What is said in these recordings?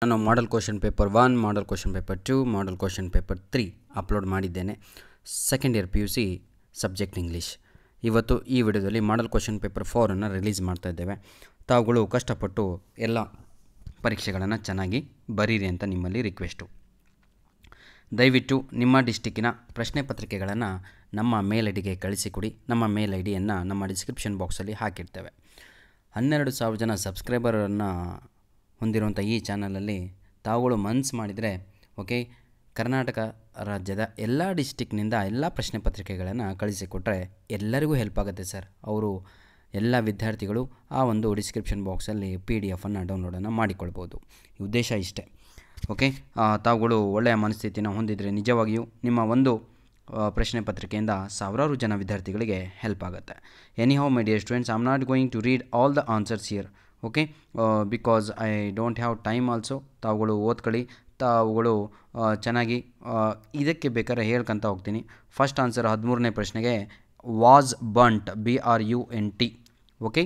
ನಾನು model question paper one model question paper two model question paper three upload ಮಾಡಿದ್ದೇನೆ second year P U C subject English ಇವತ್ತು ಈ ವಿಡಿಯೋದಲ್ಲಿ model question paper ಫೋರನ್ನು release ಮಾಡ್ತಾ ಇದ್ದೇವೆ ತಾವುಗಳು ಕಷ್ಟಪಟ್ಟು ಎಲ್ಲ ಪರೀಕ್ಷೆಗಳನ್ನು ಚೆನ್ನಾಗಿ ಬರೀರಿ ಅಂತ ನಿಮ್ಮಲ್ಲಿ ರಿಕ್ವೆಸ್ಟು ದಯವಿಟ್ಟು ನಿಮ್ಮ ಡಿಸ್ಟಿಕ್ಕಿನ ಪ್ರಶ್ನೆ ಪತ್ರಿಕೆಗಳನ್ನು ನಮ್ಮ ಮೇಲ್ ಐ ಡಿಗೆ ಕಳಿಸಿಕೊಡಿ ನಮ್ಮ ಮೇಲ್ ಐ ಡಿಯನ್ನು ನಮ್ಮ ಡಿಸ್ಕ್ರಿಪ್ಷನ್ ಬಾಕ್ಸಲ್ಲಿ ಹಾಕಿರ್ತೇವೆ ಹನ್ನೆರಡು ಸಾವಿರ ಜನ ಸಬ್ಸ್ಕ್ರೈಬರನ್ನು ಹೊಂದಿರುವಂಥ ಈ ಚಾನಲಲ್ಲಿ ತಾವುಗಳು ಮನ್ಸು ಮಾಡಿದರೆ ಓಕೆ ಕರ್ನಾಟಕ ರಾಜ್ಯದ ಎಲ್ಲ ಡಿಸ್ಟಿಕ್ನಿಂದ ಎಲ್ಲ ಪ್ರಶ್ನೆ ಪತ್ರಿಕೆಗಳನ್ನು ಕಳಿಸಿಕೊಟ್ರೆ ಎಲ್ಲರಿಗೂ ಹೆಲ್ಪ್ ಆಗುತ್ತೆ ಸರ್ ಅವರು ಎಲ್ಲ ವಿದ್ಯಾರ್ಥಿಗಳು ಆ ಒಂದು ಡಿಸ್ಕ್ರಿಪ್ಷನ್ ಬಾಕ್ಸಲ್ಲಿ ಪಿ ಡಿ ಎಫನ್ನು ಡೌನ್ಲೋಡನ್ನು ಮಾಡಿಕೊಳ್ಬೋದು ಈ ಉದ್ದೇಶ ಇಷ್ಟೇ ಓಕೆ ಆ, ತಾವುಗಳು ಒಳ್ಳೆಯ ಮನಸ್ಥಿತಿನ ಹೊಂದಿದರೆ ನಿಜವಾಗಿಯೂ ನಿಮ್ಮ ಒಂದು ಆ, ಪ್ರಶ್ನೆ ಪತ್ರಿಕೆಯಿಂದ ಸಾವಿರಾರು ಜನ ವಿದ್ಯಾರ್ಥಿಗಳಿಗೆ ಹೆಲ್ಪ್ ಆಗುತ್ತೆ anyhow my dear students I am not going to read all the answers here okay because I don't have time also ತಾವುಗಳು ಓದ್ಕೊಳ್ಳಿ ತಾವುಗಳು ಆ, ಚೆನ್ನಾಗಿ ಆ, ಇದಕ್ಕೆ ಬೇಕಾದ್ರೆ ಹೇಳ್ಕೊಂತ ಹೋಗ್ತೀನಿ ಫಸ್ಟ್ ಆನ್ಸರ್ ಹದಿಮೂರನೇ ಪ್ರಶ್ನೆಗೆ was bunt B R U N T okay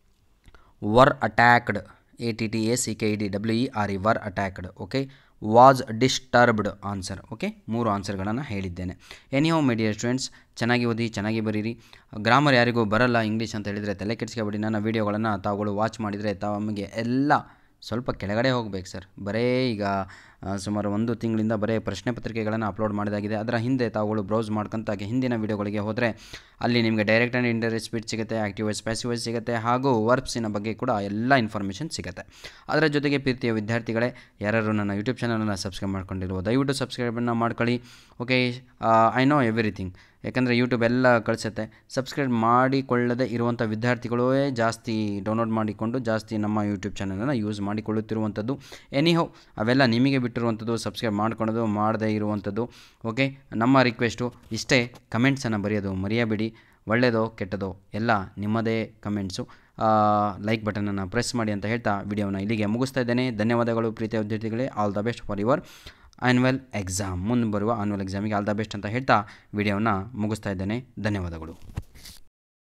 were attacked A T T A C K E D W E R E were attacked okay was disturbed answer okay ಮೂರು ಆನ್ಸರ್ಗಳನ್ನು ಹೇಳಿದ್ದೇನೆ any how ಮೀಡಿಯರ್ students ಚೆನ್ನಾಗಿ ಓದಿ ಚೆನ್ನಾಗಿ ಬರೀರಿ grammar ಯಾರಿಗೂ ಬರಲ್ಲ English ಅಂತ ಹೇಳಿದರೆ ತಲೆ ಕೆಡಿಸ್ಕೊಬೇಡಿ ನನ್ನ ವೀಡಿಯೋಗಳನ್ನು ತಾವುಗಳು ವಾಚ್ ಮಾಡಿದರೆ ತಮಗೆ ಎಲ್ಲ ಸ್ವಲ್ಪ ಕೆಳಗಡೆ ಹೋಗ್ಬೇಕು ಸರ್ ಬರೇ ಈಗ ಆ, ಸುಮಾರು ಒಂದು ತಿಂಗಳಿಂದ ಬರೀ ಪ್ರಶ್ನೆ ಪತ್ರಿಕೆಗಳನ್ನು ಅಪ್ಲೋಡ್ ಮಾಡಿದಾಗಿದೆ ಅದರ ಹಿಂದೆ ತಾವುಗಳು ಬ್ರೌಸ್ ಮಾಡ್ಕೊಂತ ಹಿಂದಿನ ವೀಡಿಯೋಗಳಿಗೆ ಹೋದರೆ ಅಲ್ಲಿ ನಿಮಗೆ ಡೈರೆಕ್ಟ್ ಆ್ಯಂಡ್ ಇಂಡೈರೆಕ್ಟ್ ಸ್ಪೀಡ್ ಸಿಗುತ್ತೆ ಆ್ಯಕ್ಟಿವ್ ವೈಸ್ ಪ್ಯಾಸಿವ್ ವೈಸ್ ಸಿಗುತ್ತೆ ಹಾಗೂ ವರ್ಬ್ಸಿನ ಬಗ್ಗೆ ಕೂಡ ಎಲ್ಲ ಇನ್ಫಾರ್ಮೇಷನ್ ಸಿಗುತ್ತೆ ಅದರ ಜೊತೆಗೆ ಪ್ರೀತಿಯ ವಿದ್ಯಾರ್ಥಿಗಳೇ ಯಾರು ನನ್ನ ಯೂಟ್ಯೂಬ್ ಚಾನಲನ್ನು ಸಬ್ಸ್ಕ್ರೈಬ್ ಮಾಡ್ಕೊಂಡಿರುವ ದಯವಿಟ್ಟು ಸಬ್ಸ್ಕ್ರೈಬನ್ನು ಮಾಡ್ಕೊಳ್ಳಿ ಓಕೆ ಐ ನೋ ಎವ್ರಿಥಿಂಗ್ ಯಾಕಂದರೆ ಯೂಟ್ಯೂಬ್ ಎಲ್ಲ ಕಳಿಸುತ್ತೆ ಸಬ್ಸ್ಕ್ರೈಬ್ ಮಾಡಿಕೊಳ್ಳದೆ ಇರುವಂಥ ವಿದ್ಯಾರ್ಥಿಗಳೇ ಜಾಸ್ತಿ ಡೌನ್ಲೋಡ್ ಮಾಡಿಕೊಂಡು ಜಾಸ್ತಿ ನಮ್ಮ ಯೂಟ್ಯೂಬ್ ಚಾನಲನ್ನು ಯೂಸ್ ಮಾಡಿಕೊಳ್ಳುತ್ತಿರುವಂಥದ್ದು ಎನಿಹೌ ಅವೆಲ್ಲ ನಿಮಗೆ ಬಿಟ್ಟಿರುವಂಥದ್ದು ಸಬ್ಸ್ಕ್ರೈಬ್ ಮಾಡ್ಕೊಳ್ಳೋದು ಮಾಡದೇ ಇರುವಂಥದ್ದು ಓಕೆ ನಮ್ಮ ರಿಕ್ವೆಸ್ಟು ಇಷ್ಟೇ ಕಮೆಂಟ್ಸನ್ನು ಬರೆಯೋದು ಮರೆಯಬೇಡಿ ಒಳ್ಳೆಯದೋ ಕೆಟ್ಟದೋ ಎಲ್ಲ ನಿಮ್ಮದೇ ಕಮೆಂಟ್ಸು ಲೈಕ್ ಬಟನನ್ನು ಪ್ರೆಸ್ ಮಾಡಿ ಅಂತ ಹೇಳ್ತಾ ವಿಡಿಯೋನ ಇಲ್ಲಿಗೆ ಮುಗಿಸ್ತಾ ಇದ್ದೇನೆ ಧನ್ಯವಾದಗಳು ಪ್ರೀತಿಯ ವಿದ್ಯಾರ್ಥಿಗಳೇ all the best for your annual exam ಮುಂದೆ ಬರುವ ಆನ್ಯುವಲ್ ಎಕ್ಸಾಮಿಗೆ ಆಲ್ ದ ಬೆಸ್ಟ್ ಅಂತ ಹೇಳ್ತಾ ವಿಡಿಯೋನ ಮುಗಿಸ್ತಾ ಇದ್ದೇನೆ ಧನ್ಯವಾದಗಳು